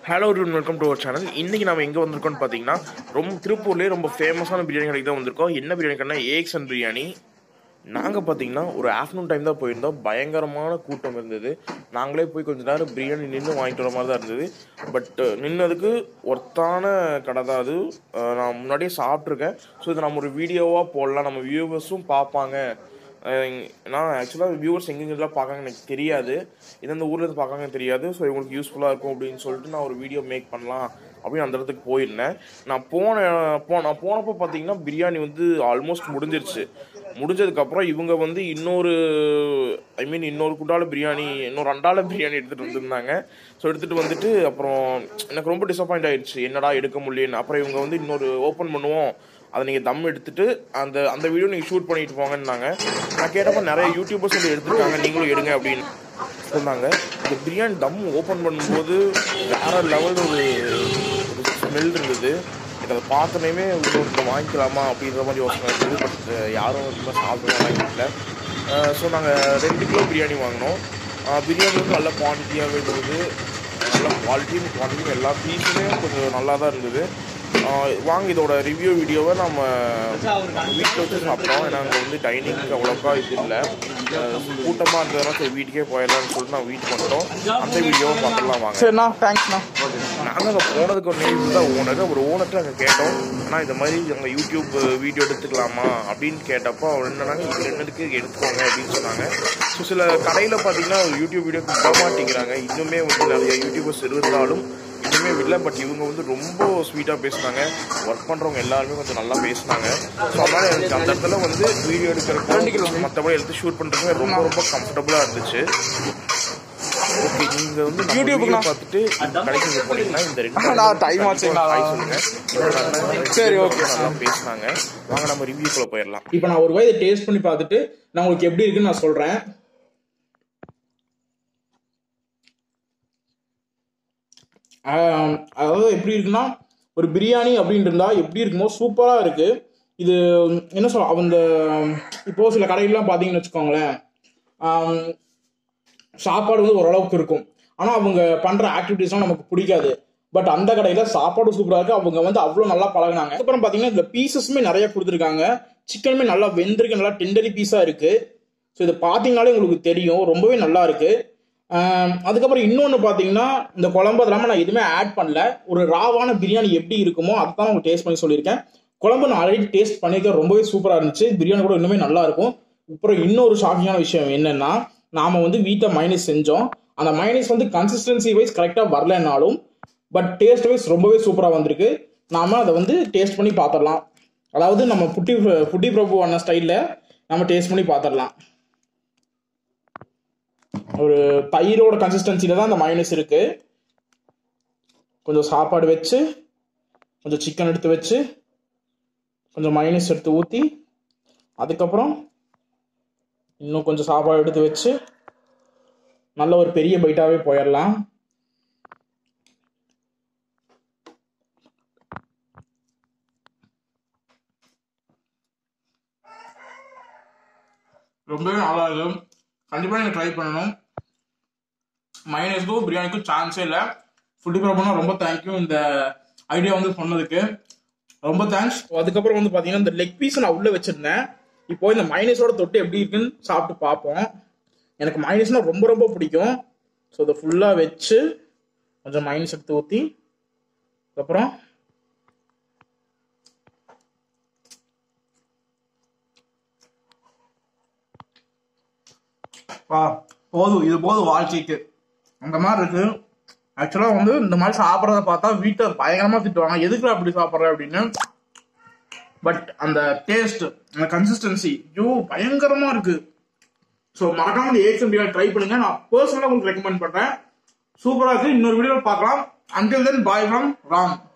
Hello ரூன் welcome to our channel இன்றைக்கி நம்ம எங்கே வந்திருக்கோம்னு பார்த்தீங்கன்னா ரொம்ப திருப்பூர்லேயே ரொம்ப ஃபேமஸான பிரியாணி கடைக்கு தான் வந்திருக்கோம் என்ன பிரியாணி கடைனா ஏக்ஸன் பிரியாணி நாங்கள் பார்த்தீங்கன்னா ஒரு ஆஃப்டர்நூன் டைம் தான் போயிருந்தோம் பயங்கரமான கூட்டம் இருந்தது நாங்களே போய் கொஞ்ச நேரம் பிரியாணி நின்று வாங்கிட்டு வர மாதிரி தான் இருந்தது பட் நின்னதுக்கு ஒர்த்தான கடை தான் அது அஹ் நான் முன்னாடியே சாப்பிட்ருக்கேன் ஸோ இதை நம்ம ஒரு வீடியோவாக போடலாம் நம்ம வியூவர்ஸும் பார்ப்பாங்க அஹ் நான் ஆக்சுவலாக வியூவர்ஸ் எங்கெங்கெல்லாம் பார்க்காங்க எனக்கு தெரியாது எந்தெந்த ஊர்ல இருந்து பார்க்காங்கன்னு தெரியாது ஸோ இவங்களுக்கு யூஸ்ஃபுல்லாக இருக்கும் அப்படின்னு சொல்லிட்டு நான் ஒரு வீடியோ மேக் பண்ணலாம் அப்படின்னு அந்த இடத்துக்கு போயிருந்தேன் நான் போன போ நான் போனப்போ பார்த்தீங்கன்னா பிரியாணி வந்து ஆல்மோஸ்ட் முடிஞ்சிருச்சு முடிஞ்சதுக்கப்புறம் இவங்க வந்து இன்னொரு ஐ மீன் இன்னொரு குண்டால பிரியாணி இன்னொரு ரெண்டால பிரியாணி எடுத்துகிட்டு வந்திருந்தாங்க ஸோ எடுத்துகிட்டு வந்துட்டு அப்புறம் எனக்கு ரொம்ப டிசப்பாயிண்ட் ஆயிடுச்சு என்னடா எடுக்க முடியலன்னு அப்புறம் இவங்க வந்து இன்னொரு ஓப்பன் பண்ணுவோம் அதை நீங்கள் தம் எடுத்துட்டு அந்த அந்த வீடியோ நீங்கள் ஷூட் பண்ணிட்டு போங்கன்னாங்க நான் கேட்டப்போ நிறைய யூடியூபர்ஸ் வந்து எடுத்துருக்காங்க நீங்களும் எடுங்க அப்படின்னு சொன்னாங்க இந்த பிரியாணி தம் ஓப்பன் பண்ணும்போது வேற லெவல் ஒரு ஸ்மெல் இருந்தது எனக்கு அதை பார்த்தோன்னே இன்னொரு வாங்கிக்கலாமா அப்படின்ற மாதிரி யோசனை இருந்தது பட் யாரும் ரொம்ப சாப்பிடுவாங்க வீட்டில் ஸோ நாங்கள் ரெண்டு கிலோ பிரியாணி வாங்கினோம் அஹ் பிரியாணி வந்து நல்ல குவான்டிட்டியாகவே இருந்தது நல்ல குவாலிட்டியும் குவான்டிட்டியும் எல்லா பீஸுமே கொஞ்சம் நல்லா தான் இருந்தது ஆஹ் வாங்க இதோட ரிவ்யூ வீடியோவை நம்ம வீட்டில் வச்சு சாப்பிட்டோம் ஏன்னா அங்கே வந்து டைனிங் அவ்வளோக்கா இது இல்லை கூட்டமாக இருந்ததுனா சரி வீட்டுக்கே போயிடலாம்னு சொல்லிட்டு நான் வீட்டுக்கு வந்துட்டோம் அந்த வீடியோவை பார்த்துலாம் வாங்க சரிண்ணா தேங்க்ஸ்ண்ணா நாங்கள் அங்கே போனதுக்கு ஒரு நேம் தான் ஓனர் ஒரு ஓனர்கிட்ட அங்கே கேட்டோம் ஆனால் இந்த மாதிரி எங்கள் யூடியூப் வீடியோ எடுத்துக்கலாமா அப்படின்னு கேட்டப்போ அவர் என்னன்னாங்க இது என்னதுக்கு எடுத்துக்கோங்க அப்படின்னு சொன்னாங்க ஸோ சில கடையில் பார்த்தீங்கன்னா யூடியூப் வீடியோக்கு விட மாட்டேங்கிறாங்க இன்னுமே வந்து நிறைய யூடியூபர்ஸ் இருந்தாலும் இன்னுமே விடல பட் இவங்க வந்து ரொம்ப ஸ்வீட்டாக பேசுனாங்க ஒர்க் பண்ணுறவங்க எல்லாருமே கொஞ்சம் நல்லா பேசுனாங்க ஸோ அதனால் எனக்கு அந்த இடத்துல வந்து வீடியோ எடுக்கிறதுக்கு மற்றபடி எடுத்து ஷூட் பண்ணுறதுக்கு ரொம்ப ரொம்ப கம்ஃபர்டபுளாக இருந்துச்சு ஓகே நீங்க வந்து நம்ம யூடியூபுக்குண்ணா. video பார்த்துட்டு கடைக்கு போனீங்கன்னா இந்த ரெண்டு நான் time ஆச்சுங்களா? ஹாய் சொல்லுங்க சரி, okay. நல்லா பேசுனாங்க வாங்க நம்ம ரிவ்யூக்குள்ள போயிடலாம் இப்போ நான் ஒரு வாய் டேஸ்ட் பண்ணி பார்த்துட்டு நான் உங்களுக்கு எப்படி இருக்குன்னு நான் சொல்றேன் ஆம், அதாவது எப்படி இருக்குன்னா ஒரு பிரியாணி அப்படின்னு இருந்தா எப்படி இருக்குமோ சூப்பரா இருக்கு இது என்ன சொல்ல அந்த இப்போ சில கடைகள்லாம் பார்த்தீங்கன்னு வச்சுக்கோங்களேன் ஆம், சாப்பாடு வந்து ஓரளவுக்கு இருக்கும் ஆனால் அவங்க பண்ணுற ஆக்டிவிட்டீஸ்லாம் நமக்கு பிடிக்காது பட் அந்த கடையில் சாப்பாடு சூப்பராக இருக்கு அவங்க வந்து அவ்வளோ நல்லா பழகுனாங்க அப்புறம் பார்த்தீங்கன்னா இந்த பீசஸுமே நிறைய கொடுத்துருக்காங்க சிக்கனுமே நல்லா வெந்திருக்கு நல்லா டெண்டரி பீஸாக இருக்கு ஸோ இதை பார்த்தீங்கனாலே உங்களுக்கு தெரியும் ரொம்பவே நல்லா இருக்கு ஆம், அதுக்கப்புறம் இன்னொன்று பார்த்தீங்கன்னா இந்த குழம்பு அது இல்லாமல் நான் எதுவுமே ஆட் பண்ணல ஒரு ராவான பிரியாணி எப்படி இருக்குமோ அதை தான் உங்களுக்கு டேஸ்ட் பண்ணி சொல்லியிருக்கேன் குழம்பு நான் ஆல்ரெடி டேஸ்ட் பண்ணியிருக்கேன் ரொம்பவே சூப்பராக இருந்துச்சு பிரியாணி கூட இன்னுமே நல்லா இருக்கும் அப்புறம் இன்னொரு ஷாக்கிங்கான விஷயம் என்னன்னா நாம வந்து வீட்டை மைனஸ் செஞ்சோம் அந்த மைனஸ் வந்து கன்சிஸ்டன்சி வைஸ் கரெக்டாக வரலனாலும் பட் டேஸ்ட் வைஸ் ரொம்பவே சூப்பராக வந்திருக்கு நாம அதை வந்து டேஸ்ட் பண்ணி பார்த்துடலாம் அதாவது நம்ம புட்டி புட்டி பிரபு அண்ணன் ஸ்டைலில் நம்ம டேஸ்ட் பண்ணி பார்த்துடலாம் ஒரு தயிரோட கன்சிஸ்டன்சில தான் அந்த மைனஸ் இருக்கு கொஞ்சம் சாப்பாடு வச்சு கொஞ்சம் சிக்கன் எடுத்து வச்சு கொஞ்சம் மைனஸ் எடுத்து ஊற்றி அதுக்கப்புறம் இன்னும் கொஞ்சம் சாப்பாடு எடுத்து வச்சு நல்ல ஒரு பெரிய பைட்டாவே போயிடலாம் ரொம்பவே நல்லா இருக்கு கண்டிப்பாக நீங்கள் ட்ரை பண்ணணும் மைனஸ்க்கும் பிரியாணிக்கும் சான்ஸே இல்லை ஃபுட்டு ப்ராப்ளம்னா ரொம்ப தேங்க்யூ இந்த ஐடியா வந்து சொன்னதுக்கு ரொம்ப தேங்க்ஸ் அதுக்கப்புறம் வந்து பார்த்தீங்கன்னா இந்த லெக் பீஸ் நான் உள்ளே வச்சிருந்தேன் இப்போ இந்த மைனஸோட தொட்டு எப்படி இருக்குன்னு சாப்பிட்டு பார்ப்போம் எனக்கு மைனஸ்னா ரொம்ப ரொம்ப பிடிக்கும் ஸோ இதை ஃபுல்லாக வச்சு கொஞ்சம் மைனஸ் எடுத்து ஊற்றி அதுக்கப்புறம் வா போதும் இது போதும் வாழ்க்கைக்கு அந்த மாதிரி இருக்கு ஆக்சுவலாக வந்து இந்த மாதிரி சாப்பிட்றத பார்த்தா வீட்டில் பயங்கரமாக திட்டுவாங்க எதுக்கு அப்படி சாப்பிட்ற அப்படின்னு பட் அந்த டேஸ்ட் அந்த கன்சிஸ்டன்சி ஐயோ பயங்கரமா இருக்கு ஸோ மறக்காம இந்த ஏக்ஸ் பிரியாணி ட்ரை பண்ணுங்க நான் பர்சனலாக உங்களுக்கு ரெக்கமெண்ட் பண்றேன் சூப்பரா இருக்கு இன்னொரு வீடியோ பார்க்கலாம் until then bye from Ram